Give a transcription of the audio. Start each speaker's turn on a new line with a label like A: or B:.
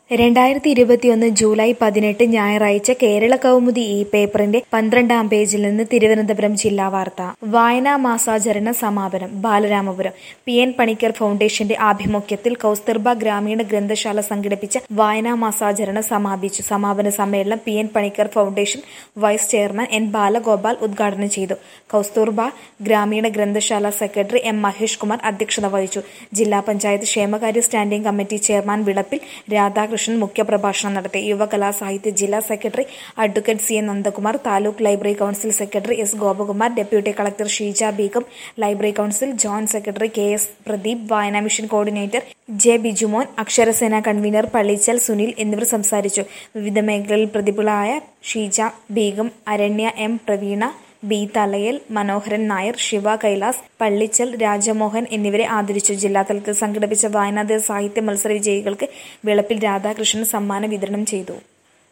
A: രണ്ടായിരത്തി ഇരുപത്തിയൊന്ന് ജൂലൈ പതിനെട്ട് ഞായറാഴ്ച കേരള കൗമുദി ഈ പേപ്പറിന്റെ പന്ത്രണ്ടാം പേജിൽ നിന്ന് തിരുവനന്തപുരം ജില്ലാ വാർത്ത വായനാ മാസാചരണ സമാപനം ബാലരാമപുരം പി എൻ പണിക്കർ ഫൗണ്ടേഷന്റെ ആഭിമുഖ്യത്തിൽ കൗസ്തുർബ ഗ്രാമീണ ഗ്രന്ഥശാല സംഘടിപ്പിച്ച വായനാ മാസാചരണം സമാപിച്ചു സമാപന സമ്മേളനം P N Panicker foundation vice chairman N Balagopal ഉദ്ഘാടനം ചെയ്തു കൗസ്തുർബ ഗ്രാമീണ ഗ്രന്ഥശാല സെക്രട്ടറി എം മഹേഷ് കുമാർ അധ്യക്ഷത വഹിച്ചു ജില്ലാ പഞ്ചായത്ത് ക്ഷേമകാര്യ standing committee chairman Vilappil Radhakrishnan മുഖ്യപ്രഭാഷണം നടത്തി യുവകലാ സാഹിത്യ ജില്ലാ secretary advocate C N Nandakumar taluk library council secretary S Gopakumar deputy collector Sheeja Beegum library council joint secretary K S Pradeep വായനാ mission coordinator J Bijumon Aksharasena convener Pallichal Sunil എന്നിവർ സംസാരിച്ചു വിവിധ മേഖലകളിൽ പ്രതിഭകളായ ഷീജ ബീഗം അരണ്യ എം പ്രവീണ ബി തലയൽ മനോഹരൻ നായർ ശിവ കൈലാസ് പള്ളിച്ചൽ രാജമോഹൻ എന്നിവരെ ആദരിച്ചു ജില്ലാതലത്തിൽ സംഘടിപ്പിച്ച വായനാദിന സാഹിത്യ മത്സര വിജയികൾക്ക് വിളപ്പിൽ രാധാകൃഷ്ണൻ സമ്മാനം വിതരണം ചെയ്തു